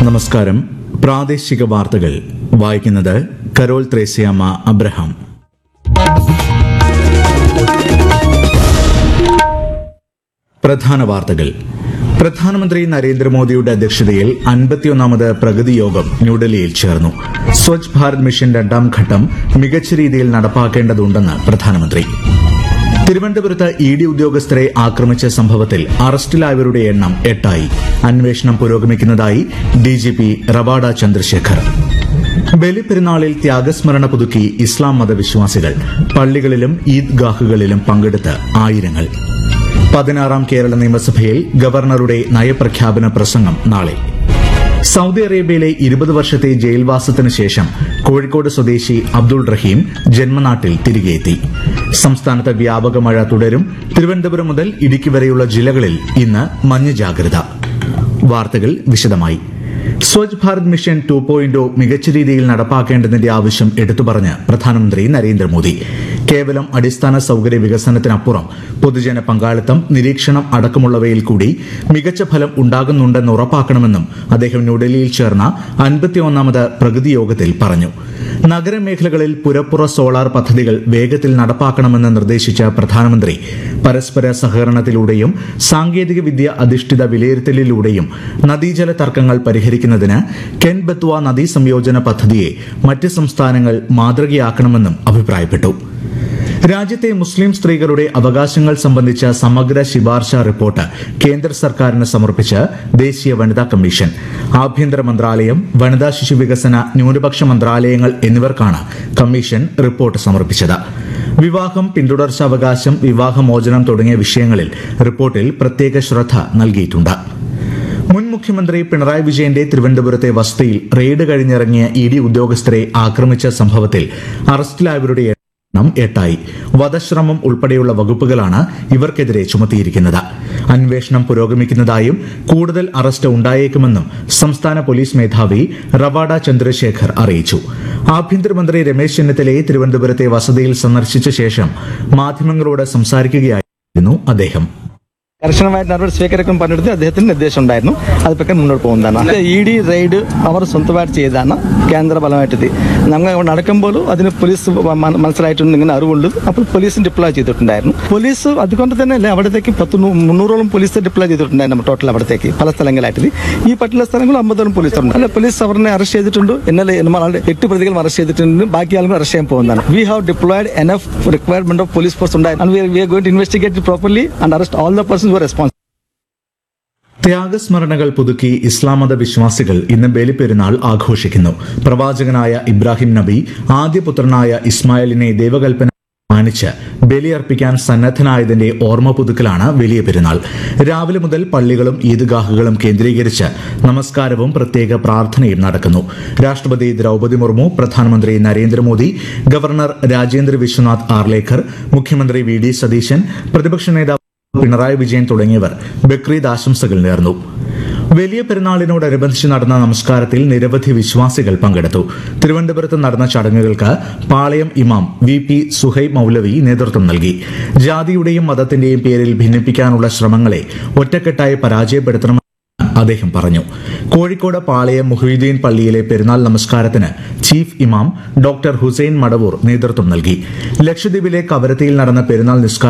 നമസ്കാരം പ്രാദേശിക വാർത്തകൾ വായിക്കുന്നത് കരോൾ ത്രേസ്യാമ്മ അബ്രഹാം പ്രധാന വാർത്തകൾ പ്രധാനമന്ത്രി നരേന്ദ്രമോദിയുടെ അധ്യക്ഷതയിൽ അൻപത്തിയൊന്നാമത് പ്രഗതി യോഗം ന്യൂഡൽഹിയിൽ ചേർന്നു സ്വച്ഛ് ഭാരത് മിഷൻ രണ്ടാം ഘട്ടം മികച്ച രീതിയിൽ നടപ്പാക്കേണ്ടതുണ്ടെന്ന് പ്രധാനമന്ത്രി തിരുവനന്തപുരത്ത് ഇ ഡി ഉദ്യോഗസ്ഥരെ ആക്രമിച്ച സംഭവത്തിൽ അറസ്റ്റിലായവരുടെ എണ്ണം എട്ടായി അന്വേഷണം പുരോഗമിക്കുന്നതായി ഡിജിപി റവാഡ ചന്ദ്രശേഖർ ബലിപ്പെരുന്നാളിൽ ത്യാഗസ്മരണ പുതുക്കി ഇസ്ലാം മതവിശ്വാസികൾ പള്ളികളിലും ഈദ്ഗാഹുകളിലും പങ്കെടുത്ത് ആയിരങ്ങൾ പതിനാറാം കേരള നിയമസഭയിൽ ഗവർണറുടെ നയപ്രഖ്യാപന പ്രസംഗം നാളെ സൌദി അറേബ്യയിലെ ഇരുപത് വർഷത്തെ ജയിൽവാസത്തിന് ശേഷം കോഴിക്കോട് സ്വദേശി അബ്ദുൾ റഹീം ജന്മനാട്ടിൽ തിരികെയെത്തി സംസ്ഥാനത്ത് വ്യാപക മഴ തുടരും തിരുവനന്തപുരം മുതൽ ഇടുക്കി വരെയുള്ള ജില്ലകളിൽ ഇന്ന് മഞ്ഞ ജാഗ്രത വാർത്തകൾ വിശദമായി Swachh Bharat mission two point മികച്ച രീതിയിൽ നടപ്പാക്കേണ്ടതിന്റെ ആവശ്യം എടുത്തുപറഞ്ഞ് പ്രധാനമന്ത്രി നരേന്ദ്രമോദി കേവലം അടിസ്ഥാന സൌകര്യ വികസനത്തിനപ്പുറം പൊതുജന പങ്കാളിത്തം നിരീക്ഷണം അടക്കമുള്ളവയിൽ കൂടി മികച്ച ഫലം ഉണ്ടാകുന്നുണ്ടെന്ന് ഉറപ്പാക്കണമെന്നും അദ്ദേഹം ന്യൂഡൽഹിയിൽ ചേർന്ന അൻപത്തിയൊന്നാമത് പ്രഗതി യോഗത്തിൽ പറഞ്ഞു നഗരമേഖലകളിൽ പുരപ്പുറ സോളാർ പദ്ധതികൾ വേഗത്തിൽ നടപ്പാക്കണമെന്ന് നിർദ്ദേശിച്ച പ്രധാനമന്ത്രി പരസ്പര സഹകരണത്തിലൂടെയും സാങ്കേതിക വിദ്യ അധിഷ്ഠിത വിലയിരുത്തലിലൂടെയും നദീജല തർക്കങ്ങൾ പരിഹരിക്കുന്നതിന് കെൻ ബത്വ നദീ സംയോജന പദ്ധതിയെ മറ്റ് സംസ്ഥാനങ്ങൾ മാതൃകയാക്കണമെന്നും അഭിപ്രായപ്പെട്ടു രാജ്യത്തെ മുസ്ലിം സ്ത്രീകളുടെ അവകാശങ്ങൾ സംബന്ധിച്ച സമഗ്ര ശിപാർശ റിപ്പോർട്ട് കേന്ദ്ര സർക്കാരിന് സമർപ്പിച്ച് ദേശീയ വനിതാ കമ്മീഷൻ ആഭ്യന്തര മന്ത്രാലയം വനിതാ ശിശു വികസന ന്യൂനപക്ഷ മന്ത്രാലയങ്ങൾ എന്നിവർക്കാണ് കമ്മീഷൻ റിപ്പോർട്ട് സമർപ്പിച്ചത് വിവാഹം പിന്തുടർച്ചാവകാശം വിവാഹമോചനം തുടങ്ങിയ വിഷയങ്ങളിൽ റിപ്പോർട്ടിൽ പ്രത്യേക ശ്രദ്ധ നൽകിയിട്ടുണ്ട് മുൻ മുഖ്യമന്ത്രി പിണറായി വിജയന്റെ തിരുവനന്തപുരത്തെ വസതിയിൽ റെയ്ഡ് കഴിഞ്ഞിറങ്ങിയ ഇ ഡി ഉദ്യോഗസ്ഥരെ ആക്രമിച്ച സംഭവത്തിൽ അറസ്റ്റിലായവരുടെ എണ്ണം എട്ടായി വധശ്രമം ഉൾപ്പെടെയുള്ള വകുപ്പുകളാണ് ഇവർക്കെതിരെ ചുമത്തിയിരിക്കുന്നത് അന്വേഷണം പുരോഗമിക്കുന്നതായും കൂടുതൽ അറസ്റ്റ് ഉണ്ടായേക്കുമെന്നും സംസ്ഥാന പോലീസ് മേധാവി റവാഡ ചന്ദ്രശേഖർ അറിയിച്ചു ആഭ്യന്തരമന്ത്രി രമേശ് ചെന്നിത്തലയെ തിരുവനന്തപുരത്തെ വസതിയിൽ സന്ദർശിച്ച ശേഷം മാധ്യമങ്ങളോട് സംസാരിക്കുകയായിരുന്നു അദ്ദേഹം കർശനമായിട്ട് നടപടി സ്വീകരിക്കാൻ പറഞ്ഞെടുത്ത് അദ്ദേഹത്തിന് നിർദ്ദേശം ഉണ്ടായിരുന്നു അത് പ്രകാരം മുന്നോട്ട് പോകുന്നതാണ് ഇ ഡി റെയ്ഡ് അവർ സ്വന്തമായിട്ട് ചെയ്തതാണ് കേന്ദ്ര ബലമായിട്ട് ഇത് നമ്മൾ അവിടെ നടക്കുമ്പോൾ അതിന് പോലീസ് മ- മനസ്സിലായിട്ടുണ്ട് ഇങ്ങനെ അറിവുണ്ട് അപ്പോൾ പോലീസ് ഡിപ്ലോയ് ചെയ്തിട്ടുണ്ടായിരുന്നു പോലീസ് അതുകൊണ്ട് തന്നെ അല്ലേ അവിടത്തേക്ക് പത്ത് നൂ- മുന്നൂറോളം പോലീസ് ഡിപ്ലോയ് ചെയ്തിട്ടുണ്ടായിരുന്നു ടോട്ടൽ അവിടത്തേക്ക് പല സ്ഥലങ്ങളായിട്ട് ഇത്. ഈ പറ്റുള്ള സ്ഥലങ്ങളിൽ അമ്പതോളം പോലീസ് ഉണ്ട് അല്ല പോലീസ് അവരെ അറസ്റ്റ് ചെയ്തിട്ടുണ്ട് ഇന്നലെ നമ്മൾ ആളുടെ എട്ട് പ്രതികൾ അറസ്റ്റ് ചെയ്തിട്ടുണ്ട് ബാക്കി ആളുകൾ അറസ്റ്റ് ചെയ്യാൻ പോകുന്നതാണ് we have deployed enough requirement of police force ഉണ്ടായിരുന്നു we are going to investigate properly and arrest all the persons who are responsible ത്യാഗസ്മരണകൾ പുതുക്കി ഇസ്ലാം മത വിശ്വാസികൾ ഇന്ന് ബലിപ്പെരുന്നാൾ ആഘോഷിക്കുന്നു പ്രവാചകനായ ഇബ്രാഹിം നബി ആദ്യപുത്രനായ ഇസ്മായിലിനെ ദൈവകൽപ്പന മാനിച്ച് ബലിയർപ്പിക്കാൻ സന്നദ്ധനായതിന്റെ ഓർമ്മ പുതുക്കലാണ് വലിയ പെരുന്നാൾ രാവിലെ മുതൽ പള്ളികളും ഈദ്ഗാഹുകളും കേന്ദ്രീകരിച്ച് നമസ്കാരവും പ്രത്യേക പ്രാർത്ഥനയും നടക്കുന്നു രാഷ്ട്രപതി ദ്രൗപദി മുർമു പ്രധാനമന്ത്രി നരേന്ദ്രമോദി ഗവർണർ രാജേന്ദ്ര വിശ്വനാഥ് ആർലേക്കർ മുഖ്യമന്ത്രി വി ഡി സതീശൻ പ്രതിപക്ഷ നേതാവ് പിണറായി വിജയൻ തുടങ്ങിയവർ ബക്രീദ് ആശംസകൾ നേർന്നു വലിയ പെരുന്നാളിനോടനുബന്ധിച്ച് നടന്ന നമസ്കാരത്തിൽ നിരവധി വിശ്വാസികൾ പങ്കെടുത്തു തിരുവനന്തപുരത്ത് നടന്ന ചടങ്ങുകൾക്ക് പാളയം ഇമാം വി പി സുഹൈബ് മൌലവി നേതൃത്വം നൽകി ജാതിയുടെയും മതത്തിന്റെയും പേരിൽ ഭിന്നിപ്പിക്കാനുള്ള ശ്രമങ്ങളെ ഒറ്റക്കെട്ടായി പരാജയപ്പെടുത്തണമെന്ന് അദ്ദേഹം പറഞ്ഞു കോഴിക്കോട് പാളയം മുഹീദ്ദീൻ പള്ളിയിലെ പെരുന്നാൾ നമസ്കാരത്തിന് ചീഫ് ഇമാം ഡോക്ടർ ഹുസൈൻ മടവൂർ നേതൃത്വം നൽകി ലക്ഷദ്വീപിലെ കവരത്തിയിൽ നടന്ന പെരുന്നാൾ നിസ്കാരം